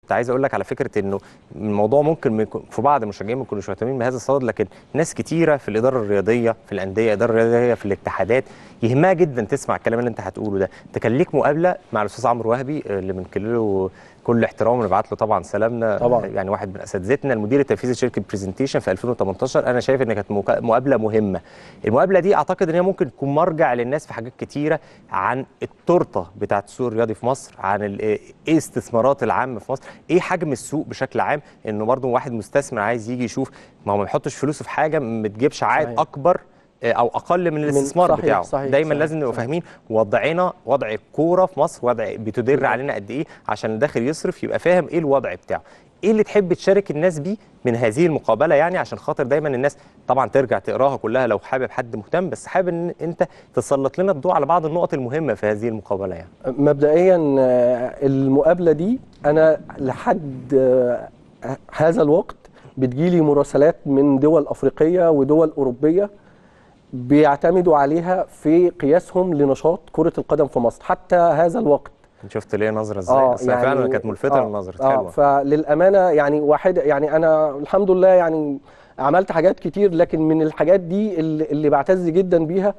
كنت عايز اقول لك على فكره انه الموضوع ممكن ما يكون- في بعض المشجعين ما يكونوش مهتمين بهذا الصدد لكن ناس كتيره في الاداره الرياضيه في الانديه الاداره الرياضيه في الاتحادات يهمها جدا تسمع الكلام اللي انت هتقوله ده انت كان ليك مقابله مع الاستاذ عمرو وهبي آه، اللي بنكلله كل احترام ونبعت له طبعا سلامنا طبعاً. يعني واحد من اساتذتنا المدير التنفيذي لشركه برزنتيشن في 2018 انا شايف ان كانت مكا- مقابله مهمه المقابله دي اعتقد ان هي ممكن تكون مرجع للناس في حاجات كتيره عن التورته بتاعت السوق الرياضي في مصر عن ال- ايه استثمارات العامه في مصر ايه حجم السوق بشكل عام انه برضه واحد مستثمر عايز يجي يشوف ما هو ما يحطش فلوسه في حاجه ما تجيبش عائد صحيح. اكبر آه، او اقل من الاستثمار صحيح، بتاعه صحيح، دايما صحيح، لازم نبقى صحيح. فاهمين وضعنا وضع الكوره في مصر وضع بتدر علينا قد ايه عشان الداخل يصرف يبقى فاهم ايه الوضع بتاعه ايه اللي تحب تشارك الناس بيه من هذه المقابله يعني عشان خاطر دايما الناس طبعا ترجع تقراها كلها لو حابب حد مهتم بس حابب ان انت تسلط لنا الضوء على بعض النقط المهمه في هذه المقابله يعني مبدئيا آه، المقابله دي انا لحد آه، هذا الوقت بتجيلي مراسلات من دول افريقيه ودول اوروبيه بيعتمدوا عليها في قياسهم لنشاط كره القدم في مصر حتى هذا الوقت شفت ليه نظره ازاي آه يعني فعلا كانت ملفته آه للنظر آه حلوه فللامانه يعني واحده يعني انا الحمد لله يعني عملت حاجات كتير لكن من الحاجات دي اللي, اللي بعتز جدا بيها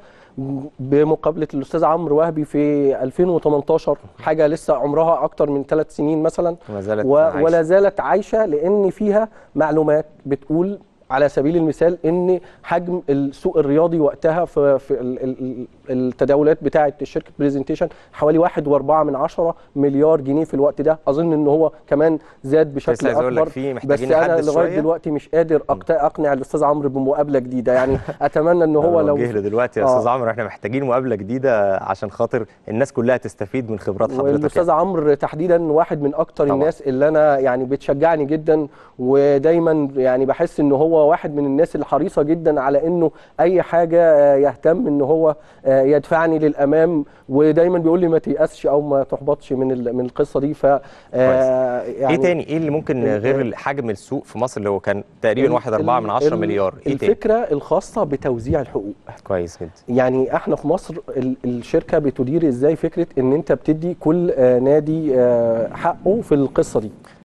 بمقابله الاستاذ عمرو وهبي في 2018 حاجه لسه عمرها اكتر من ثلاث سنين مثلا وما زالت و- عايشة. ولا زالت عايشه لان فيها معلومات بتقول على سبيل المثال ان حجم السوق الرياضي وقتها في, في ال- ال- ال- التداولات بتاعه شركه بريزنتيشن حوالي واحد واربعة من عشرة مليار جنيه في الوقت ده اظن ان هو كمان زاد بشكل عايز أقول لك اكبر فيه بس محتاجين انا نحدث لغايه شوية. دلوقتي مش قادر أقت- اقنع الاستاذ عمرو بمقابله جديده يعني اتمنى ان هو لو جه دلوقتي يا آه. استاذ عمرو احنا محتاجين مقابله جديده عشان خاطر الناس كلها تستفيد من خبرات حضرتك والاستاذ يعني. عمرو تحديدا واحد من اكتر طبعا. الناس اللي انا يعني بتشجعني جدا ودايما يعني بحس ان هو واحد من الناس اللي حريصه جدا على انه اي حاجه آه، يهتم ان هو آه، يدفعني للامام ودايما بيقول لي ما تيأسش او ما تحبطش من ال- من القصه دي ف آه، يعني ايه تاني ايه اللي ممكن ال- غير حجم السوق في مصر اللي هو كان تقريبا ال- واحد أربعة ال- من عشرة ال- مليار ايه تاني الفكره الخاصه بتوزيع الحقوق كويس جدا يعني احنا في مصر ال- الشركه بتدير ازاي فكره ان انت بتدي كل آه، نادي آه، حقه في القصه دي